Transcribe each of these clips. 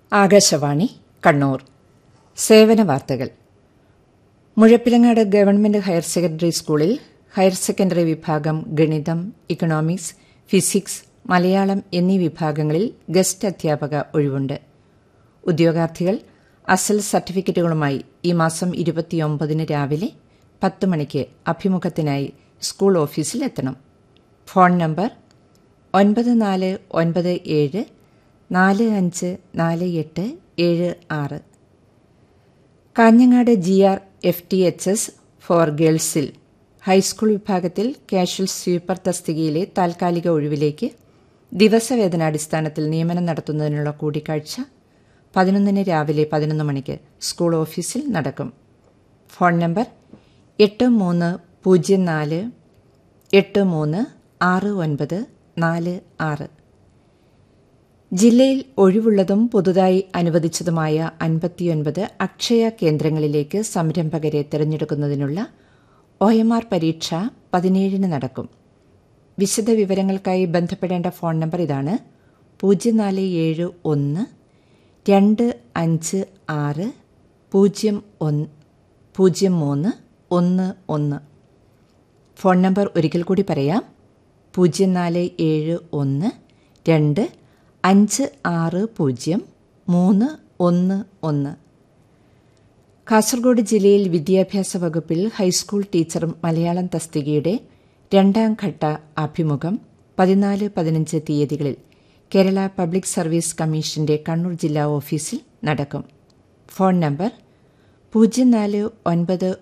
ആകാശവാണി കണ്ണൂർ സേവന വാർത്തകൾ Muzhappilangad government higher secondary സ്കൂളിൽ ഹയർ സെക്കൻഡറി വിഭാഗം ഗണിതം ഇക്കണോമിക്സ് ഫിസിക്സ് മലയാളം എന്നീ വിഭാഗങ്ങളിൽ ഗസ്റ്റ് അധ്യാപക ഒഴിവുണ്ട് ഉദ്യോഗാർത്ഥികൾ അസൽ സർട്ടിഫിക്കറ്റുകളുമായി ഈ മാസം ഇരുപത്തിയൊമ്പതിന് രാവിലെ പത്ത് മണിക്ക് അഭിമുഖത്തിനായി സ്കൂൾ ഓഫീസിൽ എത്തണം ഫോൺ നമ്പർ ഒൻപത് നാല് ഒൻപത് ഏഴ് നാല് അഞ്ച് നാല് എട്ട് ഏഴ് ആറ് Kanhangad G R F T H S for ഗേൾസിൽ ഹൈസ്കൂൾ വിഭാഗത്തിൽ കാഷ്വൽ സ്വീപ്പർ തസ്തികയിലെ താൽക്കാലിക ഒഴിവിലേക്ക് ദിവസവേതനാടിസ്ഥാനത്തിൽ നിയമനം നടത്തുന്നതിനുള്ള കൂടിക്കാഴ്ച പതിനൊന്നിന് രാവിലെ പതിനൊന്ന് മണിക്ക് സ്കൂൾ ഓഫീസിൽ നടക്കും ഫോൺ നമ്പർ എട്ട് മൂന്ന് പൂജ്യം നാല് എട്ട് മൂന്ന് ആറ് ഒൻപത് നാല് ആറ് ജില്ലയിൽ ഒഴിവുള്ളതും പുതുതായി അനുവദിച്ചതുമായ അൻപത്തിയൊൻപത് അക്ഷയ കേന്ദ്രങ്ങളിലേക്ക് സംരംഭകരെ തിരഞ്ഞെടുക്കുന്നതിനുള്ള ഒ എം ആർ പരീക്ഷ പതിനേഴിന് നടക്കും വിശദ വിവരങ്ങൾക്കായി ബന്ധപ്പെടേണ്ട ഫോൺ നമ്പർ ഇതാണ് പൂജ്യം നാല് ഏഴ് ഒന്ന് രണ്ട് അഞ്ച് ആറ് പൂജ്യം ഒന്ന് പൂജ്യം മൂന്ന് ഒന്ന് ഒന്ന് ഫോൺ നമ്പർ ഒരിക്കൽ കൂടി പറയാം പൂജ്യം നാല് ഏഴ് ഒന്ന് രണ്ട് അഞ്ച് ആറ് പൂജ്യം മൂന്ന് ഒന്ന് ഒന്ന് കാസർഗോഡ് ജില്ലയിൽ വിദ്യാഭ്യാസ വകുപ്പിൽ ഹൈസ്കൂൾ ടീച്ചർ മലയാളം തസ്തികയുടെ രണ്ടാം ഘട്ട അഭിമുഖം പതിനാല് പതിനഞ്ച് തീയതികളിൽ കേരള പബ്ലിക് സർവീസ് കമ്മീഷന്റെ കണ്ണൂർ ജില്ലാ ഓഫീസിൽ നടക്കും ഫോൺ നമ്പർ പൂജ്യം നാല് ഒൻപത്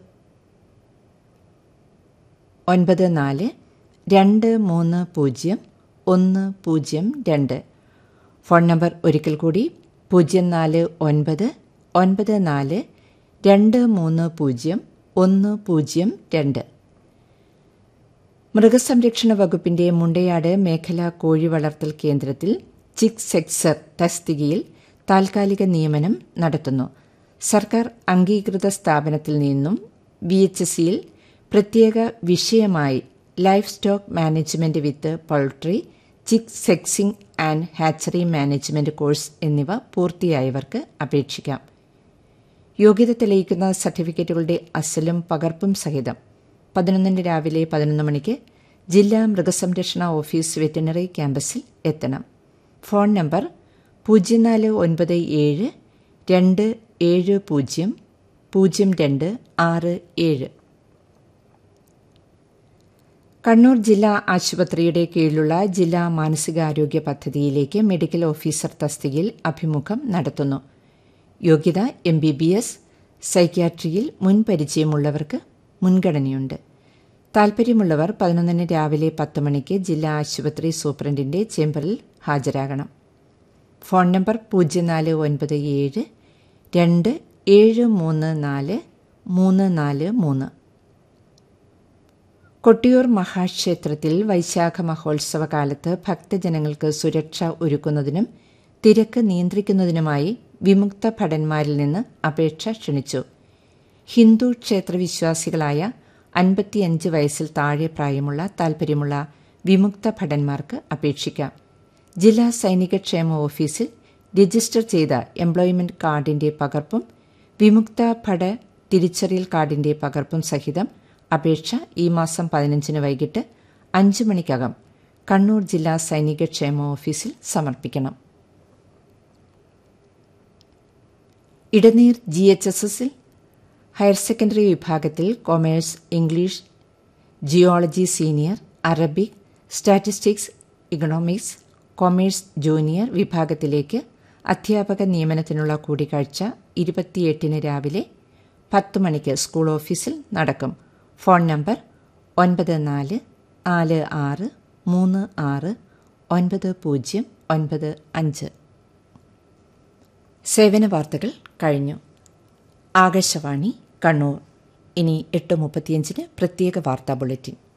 ഒൻപത് നാല് രണ്ട് മൂന്ന് പൂജ്യം ഒന്ന് പൂജ്യം രണ്ട് ഫോൺ നമ്പർ ഒരിക്കൽ കൂടി പൂജ്യം നാല് ഒൻപത് ഒൻപത് നാല് രണ്ട് മൂന്ന് പൂജ്യം ഒന്ന് പൂജ്യം രണ്ട് മൃഗസംരക്ഷണ വകുപ്പിന്റെ മുണ്ടയാട് മേഖലാ കോഴി വളർത്തൽ കേന്ദ്രത്തിൽ ചിക് സെക്സർ തസ്തികയിൽ താൽക്കാലിക നിയമനം നടത്തുന്നു സർക്കാർ അംഗീകൃത സ്ഥാപനത്തിൽ നിന്നും വി എച്ച് സിയിൽ പ്രത്യേക വിഷയമായി life stock management with poultry chick sexing and hatchery management course എന്നിവ പൂർത്തിയായവർക്ക് അപേക്ഷിക്കാം യോഗ്യത തെളിയിക്കുന്ന സർട്ടിഫിക്കറ്റുകളുടെ അസലും പകർപ്പും സഹിതം പതിനൊന്നിന് രാവിലെ പതിനൊന്ന് മണിക്ക് ജില്ലാ മൃഗസംരക്ഷണ ഓഫീസ് വെറ്റിനറി ക്യാമ്പസിൽ എത്തണം ഫോൺ നമ്പർ പൂജ്യം നാല് ഒൻപത് ഏഴ് രണ്ട് ഏഴ് പൂജ്യം പൂജ്യം രണ്ട് ആറ് ഏഴ് കണ്ണൂർ ജില്ലാ ആശുപത്രിയുടെ കീഴിലുള്ള ജില്ലാ മാനസികാരോഗ്യ പദ്ധതിയിലേക്ക് മെഡിക്കൽ ഓഫീസർ തസ്തികയിൽ അഭിമുഖം നടത്തുന്നു യോഗ്യത എം ബി ബി എസ് സൈക്യാട്രിയിൽ മുൻപരിചയമുള്ളവർക്ക് മുൻഗണനയുണ്ട് താൽപ്പര്യമുള്ളവർ പതിനൊന്നിന് രാവിലെ പത്ത് മണിക്ക് ജില്ലാ ആശുപത്രി സൂപ്രണ്ടിന്റെ ചേംബറിൽ ഹാജരാകണം ഫോൺ നമ്പർ പൂജ്യം നാല് ഒൻപത് ഏഴ് രണ്ട് ഏഴ് മൂന്ന് നാല് മൂന്ന് നാല് മൂന്ന് കൊട്ടിയൂർ മഹാക്ഷേത്രത്തിൽ വൈശാഖ മഹോത്സവ കാലത്ത് ഭക്തജനങ്ങൾക്ക് സുരക്ഷ ഒരുക്കുന്നതിനും തിരക്ക് നിയന്ത്രിക്കുന്നതിനുമായി വിമുക്ത ഭടന്മാരിൽ നിന്ന് അപേക്ഷ ക്ഷണിച്ചു ഹിന്ദു ക്ഷേത്രവിശ്വാസികളായ അൻപത്തിയഞ്ച് വയസ്സിൽ താഴെ പ്രായമുള്ള താൽപ്പര്യമുള്ള വിമുക്ത ഭടന്മാർക്ക് അപേക്ഷിക്കാം ജില്ലാ സൈനിക ക്ഷേമ ഓഫീസിൽ രജിസ്റ്റർ ചെയ്ത എംപ്ലോയ്മെന്റ് കാർഡിന്റെ പകർപ്പും വിമുക്ത ഭട തിരിച്ചറിയൽ കാർഡിന്റെ പകർപ്പും സഹിതം അപേക്ഷ ഈ മാസം പതിനഞ്ചിന് വൈകിട്ട് അഞ്ച് മണിക്കകം കണ്ണൂർ ജില്ലാ സൈനിക ക്ഷേമ ഓഫീസിൽ സമർപ്പിക്കണം ഇടനീർ ജി എച്ച് എസ് എസിൽ ഹയർ സെക്കൻഡറി വിഭാഗത്തിൽ commerce English geology senior Arabic statistics economics commerce junior വിഭാഗത്തിലേക്ക് അധ്യാപക നിയമനത്തിനുള്ള കൂടിക്കാഴ്ച ഇരുപത്തിയെട്ടിന് രാവിലെ പത്ത് മണിക്ക് സ്കൂൾ ഓഫീസിൽ നടക്കും ഫോൺ നമ്പർ ഒൻപത് നാല് നാല് ആറ് മൂന്ന് ആറ് ഒൻപത് പൂജ്യം ഒൻപത് അഞ്ച് സേവന വാർത്തകൾ കഴിഞ്ഞു ആകാശവാണി കണ്ണൂർ ഇനി എട്ട് മുപ്പത്തിയഞ്ചിന് പ്രത്യേക വാർത്താ ബുള്ളറ്റിൻ